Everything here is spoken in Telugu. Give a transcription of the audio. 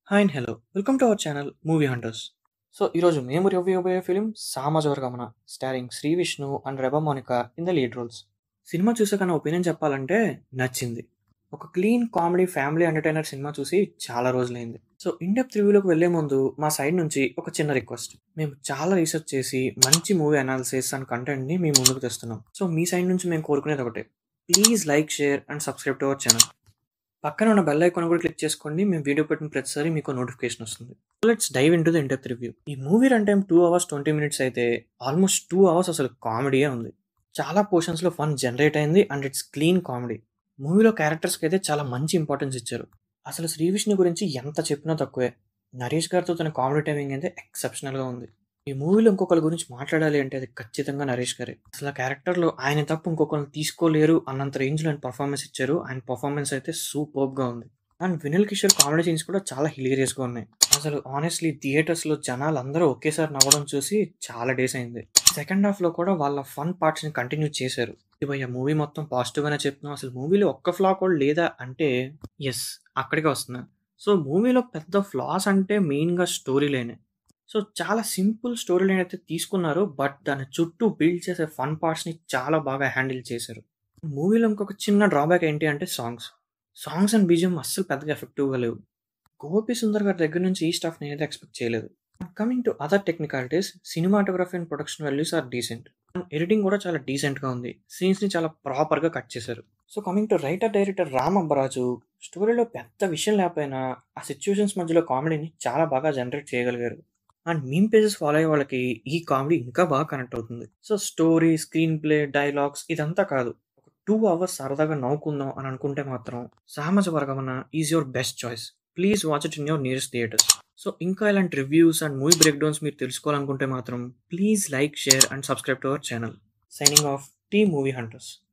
hi and hello welcome to our channel movie hunters so ఈరోజు మేము రివ్యూ అవ్వబోయే film Samajavaragamana starring Sri Vishnu and Reba Monica in the lead roles సినిమా చూసాక నా ఒపీనియన్ చెప్పాలంటే నచ్చింది ఒక క్లీన్ కామెడీ ఫ్యామిలీ ఎంటర్టైనర్ సినిమా చూసి చాలా రోజులైంది సో ఇండెప్త్ రివ్యూలోకి వెళ్లే ముందు మా సైడ్ నుంచి ఒక చిన్న రిక్వెస్ట్ మేము చాలా రీసెర్చ్ చేసి మంచి మూవీ అనాలిసిస్ అండ్ కంటెంట్ని మీ ముందుకు తెస్తున్నాం సో మీ సైడ్ నుంచి మేము కోరుకునేది ఒకటే please like share and subscribe to our channel పక్కన ఉన్న బెల్ ఐకాన్ కూడా క్లిక్ చేసుకోండి మేము వీడియో పెట్టిన ప్రతిసారి మీకు నోటిఫికేషన్ వస్తుంది let's dive into the in depth review ఈ movie run time two hours twenty minutes అయితే ఆల్మోస్ట్ టూ అవర్స్ అసలు కామెడీయే ఉంది చాలా పోర్షన్స్లో ఫన్ జనరేట్ అయింది అండ్ ఇట్స్ క్లీన్ కామెడీ మూవీలో క్యారెక్టర్స్కి అయితే చాలా మంచి ఇంపార్టెన్స్ ఇచ్చారు అసలు శ్రీ విష్ణు గురించి ఎంత చెప్పినా తక్కువే నరేష్ గారితో తన కామెడీ టైమింగ్ అయితే ఎక్సెప్షనల్గా ఉంది ఈ మూవీలో ఇంకొకరి గురించి మాట్లాడాలి అంటే అది ఖచ్చితంగా నరేష్ గారే అసలు ఆ క్యారెక్టర్లో ఆయన తప్ప ఇంకొకరిని తీసుకోలేరు అన్నంత రేంజ్లో ఆయన పర్ఫార్మెన్స్ ఇచ్చారు ఆయన పర్ఫార్మెన్స్ అయితే సూపర్గా ఉంది and Vennela Kishore comedy scenes కూడా చాలా హిలేరియస్గా ఉన్నాయి అసలు ఆనెస్ట్లీ థియేటర్స్లో జనాలు అందరూ ఒకేసారి నవ్వడం చూసి చాలా డేస్ అయింది సెకండ్ హాఫ్లో కూడా వాళ్ళ ఫన్ పార్ట్స్ని కంటిన్యూ చేశారు భయ్య మూవీ మొత్తం పాజిటివ్గానే చెప్తున్నాం అసలు మూవీలో ఒక్క ఫ్లా కూడా లేదా అంటే ఎస్ అక్కడికే వస్తున్నా సో మూవీలో పెద్ద ఫ్లాస్ అంటే మెయిన్గా స్టోరీ లేనే సో చాలా సింపుల్ స్టోరీ లైన్ అయితే తీసుకున్నారు బట్ దాని చుట్టూ బిల్డ్ చేసే ఫన్ పార్ట్స్ని చాలా బాగా హ్యాండిల్ చేశారు మూవీలో ఇంకొక చిన్న డ్రాబ్యాక్ ఏంటి అంటే సాంగ్స్ సాంగ్స్ అండ్ బీజియం అస్సలు పెద్దగా ఎఫెక్టివ్గా లేవు గోపి సుందర్ గారి దగ్గర నుంచి ఈ స్టాఫ్ నేనైతే ఎక్స్పెక్ట్ చేయలేదు coming to other technicalities cinematography and production values are decent and editing కూడా చాలా డీసెంట్గా ఉంది సీన్స్ని చాలా ప్రాపర్గా కట్ చేశారు so coming to writer director Ram Abbaraju స్టోరీలో పెద్ద విషయం లేకపోయినా ఆ సిచ్యువేషన్స్ మధ్యలో కామెడీని చాలా బాగా జనరేట్ చేయగలిగారు అండ్ మీమ్ పేజెస్ ఫాలో అయ్యే వాళ్ళకి ఈ కామెడీ ఇంకా బాగా కనెక్ట్ అవుతుంది so story screenplay dialogues ఇదంతా కాదు ఒక టూ అవర్స్ సరదాగా నవ్వుకుందాం అని అనుకుంటే మాత్రం Samajavaragamana is your best choice please watch it in your nearest theatres so ఇంకా ఇలాంటి reviews and movie breakdowns మీరు తెలుసుకోవాలనుకుంటే మాత్రం please like share and subscribe to our channel signing off team movie hunters